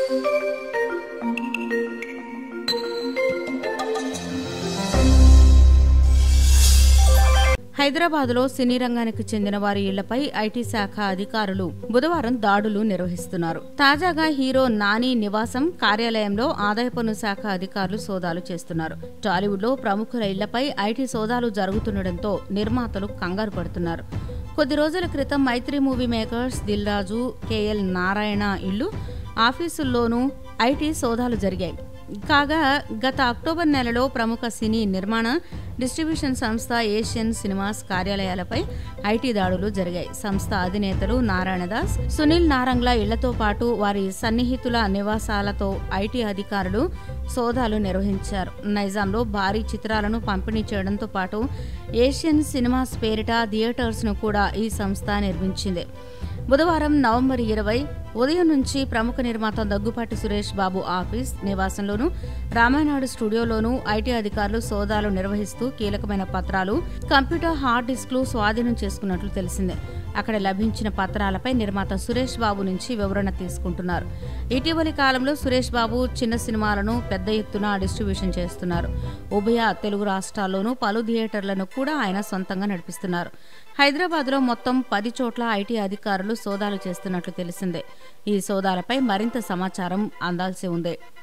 హైదరాబాద్లో సినీ రంగానికి చెందిన వారి ఇళ్లపై ఐటీ శాఖ అధికారులు బుధవారం దాడులు నిర్వహిస్తున్నారు తాజాగా హీరో నాని నివాసం కార్యాలయంలో ఆదాయ పన్ను శాఖ అధికారులు సోదాలు చేస్తున్నారు టాలీవుడ్లో ప్రముఖుల ఇళ్లపై ఐటీ సోదాలు జరుగుతుండటంతో నిర్మాతలు కంగారు పడుతున్నారు కొద్ది రోజుల క్రితం మైత్రి మూవీ మేకర్స్ దిల్ రాజు కేఎల్ నారాయణ ఇల్లు ఆఫీసుల్లోనూ ఐటీ సోదాలు జరిగాయి కాగా గత అక్టోబర్ నెలలో ప్రముఖ సినీ నిర్మాణ డిస్ట్రిబ్యూషన్ సంస్థ ఏషియన్ సినిమాస్ కార్యాలయాలపై ఐటీ దాడులు జరిగాయి సంస్థ అధినేతలు నారాయణదాస్ సునీల్ నారంగ్ల ఇళ్లతో పాటు వారి సన్నిహితుల నివాసాలతో ఐటీ అధికారులు సోదాలు నిర్వహించారు నైజాంలో భారీ చిత్రాలను పంపిణీ చేయడంతో పాటు ఏషియన్ సినిమాస్ పేరిట థియేటర్స్ను కూడా ఈ సంస్థ నిర్మించింది బుధవారం నవంబర్ ఇరవై ఉదయం నుంచి ప్రముఖ నిర్మాత దగ్గుపాటి సురేష్ బాబు ఆఫీస్ నివాసంలోనూ రామానాయుడు స్టూడియోలోనూ ఐటీ అధికారులు సోదాలు నిర్వహిస్తూ కీలకమైన పత్రాలు కంప్యూటర్ హార్డ్ డిస్క్లు స్వాధీనం చేసుకున్నట్లు తెలిసిందే అక్కడ లభించిన పత్రాలపై నిర్మాత సురేష్ బాబు నుంచి వివరణ తీసుకుంటున్నారు ఇటీవలి కాలంలో సురేష్ బాబు చిన్న సినిమాలను పెద్ద ఎత్తున డిస్ట్రిబ్యూషన్ చేస్తున్నారు ఉభయ తెలుగు రాష్ట్రాల్లోనూ పలు థియేటర్లను కూడా ఆయన సొంతంగా నడిపిస్తున్నారు హైదరాబాద్లో మొత్తం పది చోట్ల ఐటీ అధికారులు సోదాలు చేస్తున్నట్లు తెలిసిందే ఈ సోదాలపై మరింత సమాచారం అందాల్సి ఉంది